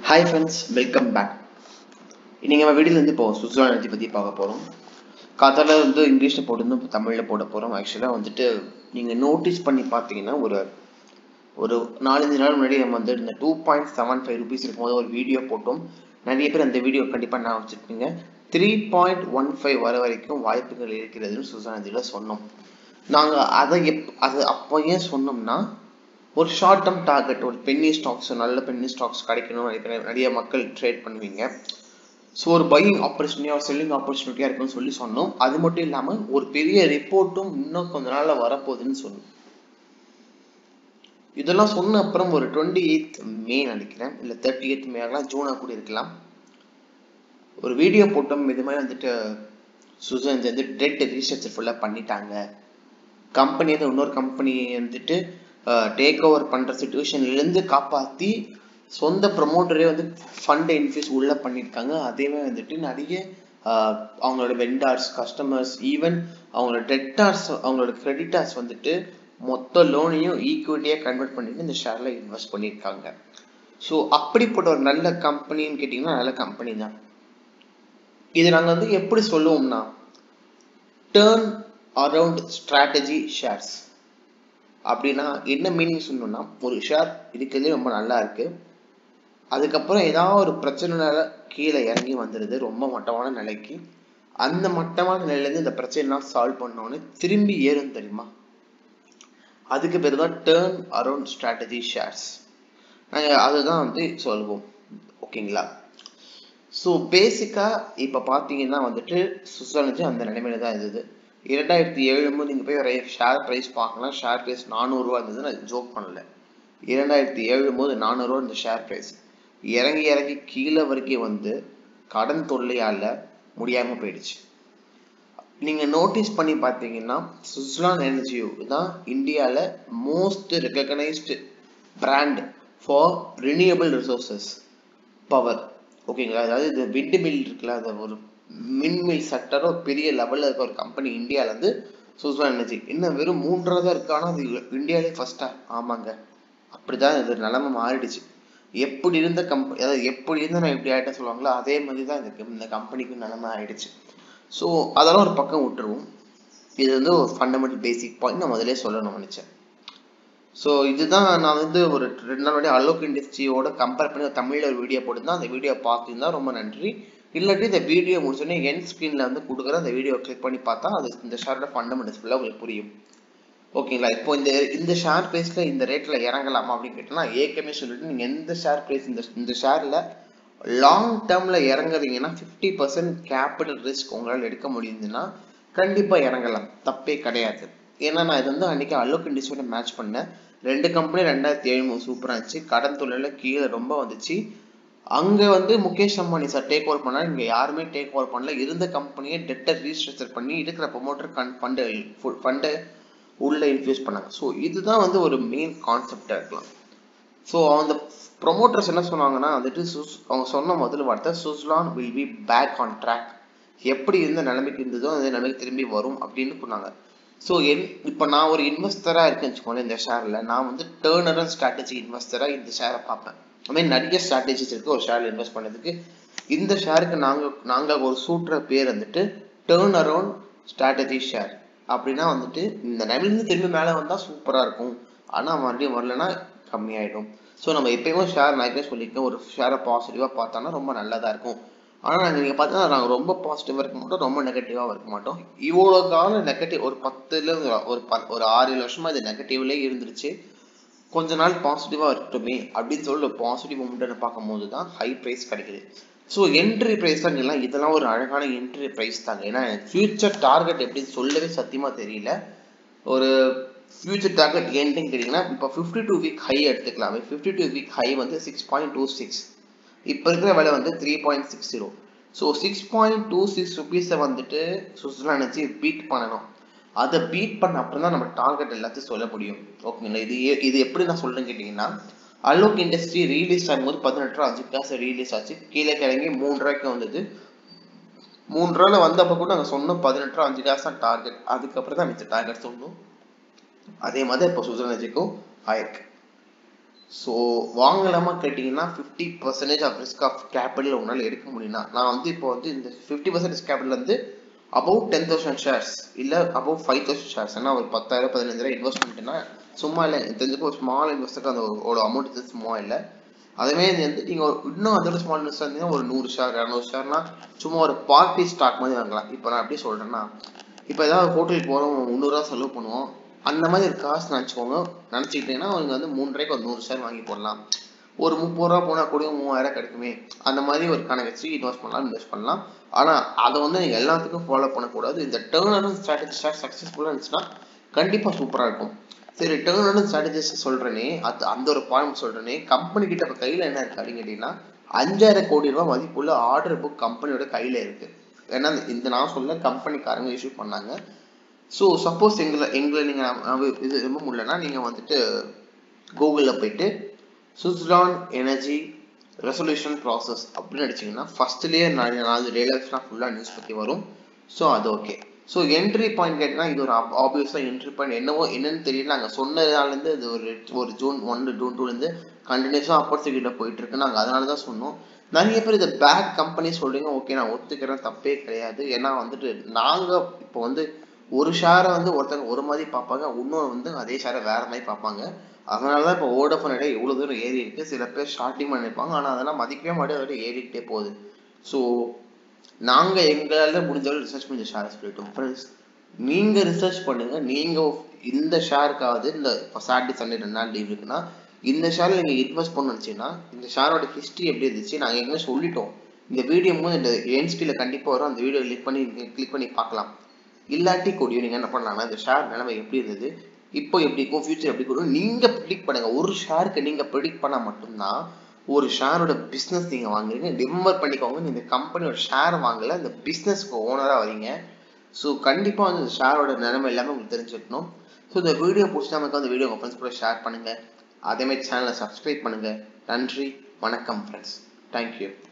hi friends welcome back இன்னைக்கு நம்ம வீடியோல இருந்து இப்போ சுவிட்சர்லாந்து எனர்ஜி பற்றி பார்க்க போகிறோம் காத்தால வந்து இங்கிலீஷில் போட்டு இப்போ தமிழில் போட போகிறோம் ஆக்சுவலாக வந்துட்டு நீங்கள் நோட்டீஸ் பண்ணி பார்த்தீங்கன்னா ஒரு ஒரு நாலஞ்சு நாள் முன்னாடி நம்ம வந்து இந்த two point seven five rupees இருக்கும்போது ஒரு வீடியோ போட்டோம் நிறைய பேர் அந்த வீடியோ கண்டிப்பாக நான் வச்சுருப்பீங்க த்ரீ பாயிண்ட் ஒன் ஃபைவ் வர வரைக்கும் வாய்ப்புகள் இருக்கிறதுன்னு சுவிட்சர்லாந்தில் சொன்னோம் நாங்கள் அதை எப் அது அப்போ ஏன் சொன்னோம்னா ஒரு ஷார்ட் டேர்ம் டார்கெட் ஒரு பென்னி ஸ்டாக்ஸ் நல்ல பென்னி ஸ்டாக்ஸ் கிடைக்கணும் நிறைய பேர் நிறைய மக்கள் ட்ரேட் பண்ணுவீங்க ஸோ ஒரு பையிங் ஆப்பர்ச்சுனிட்டியாக ஒரு செல்லிங் ஆப்பர்ச்சுனிட்டியாக இருக்குன்னு சொல்லி சொன்னோம் அது மட்டும் இல்லாமல் ஒரு பெரிய ரிப்போர்ட்டும் இன்னும் கொஞ்ச நாளில் வரப்போகுதுன்னு சொன்னோம் இதெல்லாம் சொன்ன அப்புறம் ஒரு டுவெண்ட்டி எயித் மே நினைக்கிறேன் இல்லை தேர்ட்டி எய்த் மேலாம் ஜூனாக கூட இருக்கலாம் ஒரு வீடியோ போட்டோம் இது மாதிரி வந்துட்டு சுசன் வந்து டெட் ரீசர்ச் ஃபுல்லாக பண்ணிட்டாங்க கம்பெனி வந்து இன்னொரு கம்பெனி வந்துட்டு டேக் ஓவர் பண்ணுற சுச்சுவேஷன்லேருந்து காப்பாற்றி சொந்த ப்ரொமோட்டரே வந்து ஃபண்டை இன்ஃபியூஸ் உள்ளே பண்ணியிருக்காங்க அதேவே வந்துட்டு நிறைய அவங்களோட வெண்டார்ஸ் கஸ்டமர்ஸ் ஈவன் அவங்களோட டெட்டார்ஸ் அவங்களோட கிரெடிட்டார்ஸ் வந்துட்டு மொத்த லோனையும் ஈக்குவிட்டியாக கன்வெர்ட் பண்ணிட்டு இந்த ஷேரில் இன்வெஸ்ட் பண்ணியிருக்காங்க ஸோ அப்படிப்பட்ட ஒரு நல்ல கம்பெனின்னு கேட்டிங்கன்னா நல்ல கம்பெனி தான் இது நாங்கள் வந்து எப்படி சொல்லுவோம்னா டேர்ன் அரவுண்ட் ஸ்ட்ராட்டஜி ஷேர்ஸ் அப்படின்னா என்ன மீனிங் சொல்லணும்னா ஒரு ஷேர் இருக்கிறதே ரொம்ப நல்லா இருக்கு அதுக்கப்புறம் ஏதாவது ஒரு பிரச்சனைனால கீழே இறங்கி வந்துடுது ரொம்ப மட்டமான நிலைக்கு அந்த மட்டமான நிலையிலேருந்து இந்த பிரச்சனைலாம் சால்வ் பண்ணோன்னு திரும்பி ஏறும் தெரியுமா அதுக்கு பேர் தான் டேர்ன் அரவுண்ட் ஸ்ட்ராட்டஜி ஷேர்ஸ் நாங்கள் அதுதான் வந்து சொல்லுவோம் ஓகேங்களா ஸோ பேசிக்காக இப்போ பார்த்தீங்கன்னா வந்துட்டு சுசலஜி அந்த நிலைமையில தான் இருந்தது இரண்டாயிரத்தி ஏழு போது நீங்கள் போய் ஷேர் ப்ரைஸ் பார்க்கலாம் ஷேர் ப்ரைஸ் நானூறுரூவா இருந்தது நான் ஜோக் பண்ணல இரண்டாயிரத்தி ஏழு போது நானூறுரூவா இந்த ஷேர் ப்ரைஸ் இறங்கி இறங்கி கீழே வரைக்கும் வந்து கடன் தொல்லையால் முடியாமல் போயிடுச்சு நீங்கள் நோட்டீஸ் பண்ணி பார்த்தீங்கன்னா சுவிட்சர்லாந்து எனர்ஜியோ தான் இந்தியாவில் most recognised brand for renewable resources power ஓகேங்களா அதாவது இது விண்ட் மில் இருக்குல்ல அது ஒரு மின்மில் செக்டர் ஒரு பெரிய லெவலில் இருக்க ஒரு கம்பெனி இந்தியாவில் வந்து சுவிட்சர்லாந்து எனர்ஜி இன்னும் வெறும் மூன்றாவது தான் இருக்கு ஆனால் அது இந்தியாவிலே ஃபர்ஸ்டா ஆமாங்க அப்படிதான் இது நிலைமை மாறிடுச்சு எப்படி இருந்த கம்பெனி அதாவது எப்படி இருந்தால் நான் இப்படி ஆகிட்ட சொல்லுவாங்களோ அதே மாதிரி தான் இந்த இந்த கம்பெனிக்கு நிலைமை ஆயிடுச்சு ஸோ அதெல்லாம் ஒரு பக்கம் விட்டுருவோம் இது வந்து ஒரு ஃபண்டமெண்டல் பேசிக் பாயிண்ட் நான் முதலே சொல்லணும்னு நினச்சேன் ஸோ இதுதான் நான் வந்து ஒரு ரெண்டு நாள் முன்னாடி அலோக் இண்டஸ்ட்ரியோட கம்பேர் பண்ணி தமிழில் ஒரு வீடியோ போட்டிருந்தேன் அந்த வீடியோ பார்த்துருந்தா ரொம்ப நன்றி இல்லாட்டி இந்த வீடியோ முடிச்சோடனே என் ஸ்க்ரீனில் வந்து கொடுக்குற அந்த வீடியோ கிளிக் பண்ணி பார்த்தா அது இந்த ஷேரோட ஃபண்டமெண்டல்ஸ் ஃபுல்லாக உங்களுக்கு புரியும் ஓகேங்களா இப்போ இந்த இந்த ஷேர் ப்ரைஸில் இந்த ரேட்டில் இறங்கலாமா அப்படின்னு கேட்டோம்னா ஏற்கனவே சொல்லிட்டு நீங்கள் எந்த ஷேர் ப்ரைஸ் இந்த இந்த ஷேரில் லாங் டேர்மில் இறங்குறீங்கன்னா ஃபிஃப்டி பர்சன்ட் கேபிட்டல் ரிஸ்க் உங்களால் எடுக்க முடியுதுன்னா கண்டிப்பாக இறங்கலாம் தப்பே கிடையாது ஏன்னா நான் இது வந்து அன்றைக்கி அலோக் இண்டஸ்ட்ரியோட மேட்ச் பண்ணேன் ரெண்டு கம்பெனி ரெண்டாயிரத்தி ஏழு மூணு இருந்துச்சு கடன் தொழிலில் கீழே ரொம்ப வந்துச்சு அங்கே வந்து Mukesh Ambani sir take over பண்ணால் இங்கே யாருமே டேக் ஓவர் பண்ணல இருந்த கம்பெனியை டெட்டை ரீஸ்ட்ரக்சர் பண்ணி இருக்கிற ப்ரொமோட்டர் கன் ஃபண்டை ஃபண்டை உள்ளே இன்ஃபியூஸ் பண்ணாங்க ஸோ இதுதான் வந்து ஒரு மெயின் கான்செப்டாக இருக்கலாம் ஸோ அந்த ப்ரொமோட்டர்ஸ் என்ன சொன்னாங்கன்னா வந்துட்டு சுஸ் அவங்க சொன்ன முதல் வார்த்தை Suzlon will be back on track எப்படி இருந்த நிலைமைக்கு இருந்ததோ அந்த நிலைமைக்கு திரும்பி வரும் அப்படின்னு சொன்னாங்க ஸோ என் இப்போ நான் ஒரு இன்வெஸ்டராக இருக்கேன்னு வச்சுக்கோங்களேன் இந்த ஷேரில் நான் வந்து டேர்னரல் ஸ்ட்ராட்டஜி இன்வெஸ்டராக இந்த ஷேரை பார்ப்பேன் அது மாதிரி நிறைய ஸ்ட்ராட்டஜிஸ் இருக்குது ஒரு ஷேரில் இன்வெஸ்ட் பண்ணதுக்கு இந்த ஷேருக்கு நாங்கள் நாங்கள் ஒரு சூட்டுற பேர் வந்துட்டு டேர்ன் அரவுண்ட் ஸ்ட்ராட்டஜி ஷேர் அப்படின்னா வந்துட்டு இந்த நிலையிலேருந்து திரும்பி மேலே வந்தால் சூப்பராக இருக்கும் ஆனால் மறுபடியும் வரலன்னா கம்மியாயிடும் ஸோ நம்ம எப்பயுமே ஷேர் நான் ஏற்கனவே சொல்லியிருக்கேன் ஒரு ஷேரை பாசிட்டிவாக பார்த்தோன்னா ரொம்ப நல்லதாக இருக்கும் ஆனால் நாங்கள் நீங்கள் பார்த்தீங்கன்னா நாங்கள் ரொம்ப பாசிட்டிவாக இருக்க மாட்டோம் ரொம்ப நெகட்டிவாக இருக்க மாட்டோம் இவ்வளோ காலம் நெகட்டிவ் ஒரு பத்துல ஒரு ப ஒரு ஆறு ஏழு வருஷமாக இது நெகட்டிவ்லேயே இருந்துருச்சு கொஞ்ச நாள் பாசிட்டிவாக இருக்கட்டுமே அப்படின்னு சொல்லி பாசிட்டிவ் மூமெண்ட்டை பார்க்கும்போது தான் ஹை ப்ரைஸ் கிடைக்குது ஸோ என்ட்ரி ப்ரைஸ் தான் எல்லாம் இதெல்லாம் ஒரு அழகான என்ட்ரி ப்ரைஸ் தாங்க ஏன்னா ஃபியூச்சர் டார்கெட் எப்படின்னு சொல்லவே சத்தியமாக தெரியல ஒரு ஃபியூச்சர் டார்கெட் எண்டிங் கேட்டிங்கன்னா இப்போ ஃபிஃப்டி டூ வீக் ஹை எடுத்துக்கலாம் ஃபிஃப்டி டூ வீக் ஹை வந்து சிக்ஸ் பாயிண்ட் டூ சிக்ஸ் இப்போ இருக்கிற விலை வந்து three point six zero so six point two six ருபீஸை வந்துட்டு சுவிட்சர்லாந்து வச்சு பீட் பண்ணணும் அதை பீட் பண்ண அப்புறம் தான் நம்ம டார்கெட் எல்லாத்தையும் சொல்ல முடியும் ஓகேங்களா இது இது எப்படி நான் சொல்றேன்னு கேட்டிங்கன்னா அலோக் இண்டஸ்ட்ரி ரீலீஸ் ஆகும்போது பதினெட்டு ரூபா அஞ்சு காசு ரீலீஸ் ஆச்சு கீழே கிளங்கி மூணு ரூபாய்க்கு வந்தது மூணு ரூபாயில் வந்தப்போ கூட நாங்கள் சொன்னோம் பதினெட்டு ரூபா அஞ்சு காசு தான் டார்கெட் அதுக்கப்புறம் தான் மிச்ச டார்கெட் சொன்னோம் அதே மாதிரி இப்போ சுவிட்சர்லாந்துக்கும் ஆயிருக்கு ஸோ வாங்கலாமா கேட்டிங்கன்னா fifty percentage of risk of capital உங்களால் எடுக்க முடியும்னா நான் வந்து இப்போ வந்து இந்த ஃபிஃப்டி பர்சன்ட் ரிஸ்க் கேபிட்டல் வந்து அபவுட் டென் தௌசண்ட் ஷேர்ஸ் இல்லை அபவுட் ஃபைவ் தௌசண்ட் ஷேர்ஸ் ஏன்னா ஒரு பத்தாயிரம் பதினஞ்சாயிரம் இன்வெஸ்ட்மெண்ட்னா சும்மா இல்லை தெரிஞ்சுக்க ஒரு ஸ்மால் இன்வெஸ்டருக்கு அந்த ஒரு அமௌண்ட் இது சும்மா இல்லை அதுவே வந்து நீங்கள் ஒரு இன்னும் அதோட ஸ்மால் இன்வெஸ்டர் இருந்தீங்கன்னா ஒரு நூறு ஷேர் இரநூறு ஷேர்னா சும்மா ஒரு பார்ட்டி ஸ்டாக் மாதிரி வாங்கலாம் இப்போ நான் எப்படி சொல்கிறேன்னா இப்போ ஏதாவது ஹோட்டலுக்கு போகிறோம் முந்நூறுரூவா செலவு பண்ணுவோம் அந்த மாதிரி ஒரு காசு நினச்சிக்கோங்க நினச்சிக்கிட்டீங்கன்னா அவங்க வந்து மூணு ரூபாய்க்கு ஒரு நூறு ஷேர் வாங்கி போடலாம் ஒரு முப்பது ரூபா போனால் கூட மூவாயிரம் கிடைக்குமே அந்த மாதிரி ஒரு கணக்கு வச்சு இன்வெஸ்ட் பண்ணலாம் இன்வெஸ்ட் பண்ணலாம் ஆனால் அதை வந்து நீங்கள் எல்லாத்துக்கும் ஃபாலோ பண்ணக்கூடாது இந்த டேர்ன் அரௌண்ட் ஸ்ட்ராட்டஜி ஸ்டார்ட் சக்ஸஸ்ஃபுல்லாக இருந்துச்சுன்னா கண்டிப்பாக சூப்பராக இருக்கும் சரி டேர்ன் அரௌண்ட் ஸ்ட்ராட்டஜிஸ் சொல்கிறேனே அது அந்த ஒரு பாயிண்ட் சொல்கிறேனே கம்பெனி கிட்ட இப்போ கையில் என்ன இருக்குது அப்படின்னு கேட்டிங்கன்னா அஞ்சாயிரம் கோடி ரூபாய் மதிப்புள்ள ஆர்டர் புக் கம்பெனியோட கையில் இருக்குது ஏன்னா இந்த நான் சொல்ல கம்பெனிக்காரங்க இஷ்யூ பண்ணாங்க ஸோ சப்போஸ் எங்களை எங்களை நீங்கள் இது ரொம்ப முடியலன்னா நீங்கள் வந்துட்டு கூகுளில் போயிட்டு சுவிட்சர்லாண்ட் எனர்ஜி ரெசல்யூஷன் ப்ராசஸ் அப்படின்னு அடிச்சிங்கன்னா ஃபஸ்ட்லேயே நாலு நாலு டேலாக்ஸ்லாம் ஃபுல்லாக நியூஸ் பற்றி வரும் ஸோ அது ஓகே ஸோ என்ட்ரி பாயிண்ட் கேட்டிங்கன்னா இது ஒரு ஆப்வியஸாக என்ட்ரி பாயிண்ட் என்னவோ என்னன்னு தெரியல நாங்கள் சொன்னதுனாலேருந்து இது ஒரு ஒரு ஜூன் ஒன்று ஜூன் டூலேருந்து கண்டினியூஸாக ஆப்பர்ச்சுனிட்டியில் போயிட்டு இருக்கு நாங்கள் அதனால தான் சொன்னோம் நிறைய பேர் இதை பேட் கம்பெனி சொல்றீங்க ஓகே நான் ஒத்துக்கிறேன் தப்பே கிடையாது ஏன்னா வந்துட்டு நாங்கள் இப்போ வந்து ஒரு ஷேரை வந்து ஒருத்தங்க ஒரு மாதிரி பார்ப்பாங்க இன்னொரு வந்து அதே ஷேரை வேற மாதிரி பார்ப்பாங்க அதனால தான் இப்போ ஓடோஃபோன் இடையே இவ்வளோ தூரம் ஏறி இருக்கு சில பேர் ஷார்ட்டிங் பண்ணிருப்பாங்க ஆனால் அதெல்லாம் மதிக்கவே மாட்டேன் அதோட ஏறிக்கிட்டே போகுது ஸோ நாங்கள் எங்களால் முடிஞ்சளவு ரிசர்ச் பண்ணி ஷேர் சொல்லிட்டோம் ஃப்ரெண்ட்ஸ் நீங்கள் ரிசர்ச் பண்ணுங்க நீங்கள் இந்த ஷேருக்காவது இந்த இப்போ சாட்டர்டே சண்டே ரெண்டு நாள் லீவ் இருக்குன்னா இந்த ஷேரில் நீங்கள் இன்வெஸ்ட் பண்ண நினச்சிங்கன்னா இந்த ஷேரோட ஹிஸ்ட்ரி எப்படி இருந்துச்சு நாங்கள் எங்கே சொல்லிட்டோம் இந்த வீடியோ போது இந்த என்ஸ்பியில் கண்டிப்பாக வரும் அந்த வீடியோ கிளிக் பண்ணி கிளிக் பண்ணி பார்க்கலாம் இல்லாட்டி கூடிய நீங்கள் என்ன பண்ணலாம்னா இந்த ஷேர் நிலைமை எப்படி இருந்தது இப்போ எப்படி இருக்கும் ஃபியூச்சர் எப்படி இருக்கும் நீங்கள் ப்ரிடிக் பண்ணுங்க ஒரு ஷேருக்கு நீங்கள் ப்ரிடிக் பண்ணால் மட்டும்தான் ஒரு ஷேரோட பிஸ்னஸ் நீங்கள் வாங்குறீங்க ரிமெம்பர் பண்ணிக்கோங்க இந்த கம்பெனியோட ஷேர் வாங்கல இந்த பிஸ்னஸ்க்கு ஓனராக வரீங்க ஸோ கண்டிப்பாக வந்து இந்த ஷேரோட நிலைமை எல்லாமே உங்களுக்கு தெரிஞ்சுக்கணும் ஸோ இந்த வீடியோ பிடிச்சா நமக்கு அந்த வீடியோ உங்கள் ஃப்ரெண்ட்ஸ் கூட ஷேர் பண்ணுங்கள் அதேமாதிரி சேனலை சப்ஸ்கிரைப் பண்ணுங்கள் நன்றி வணக்கம் ஃப்ரெண்ட்ஸ் தேங்க்யூ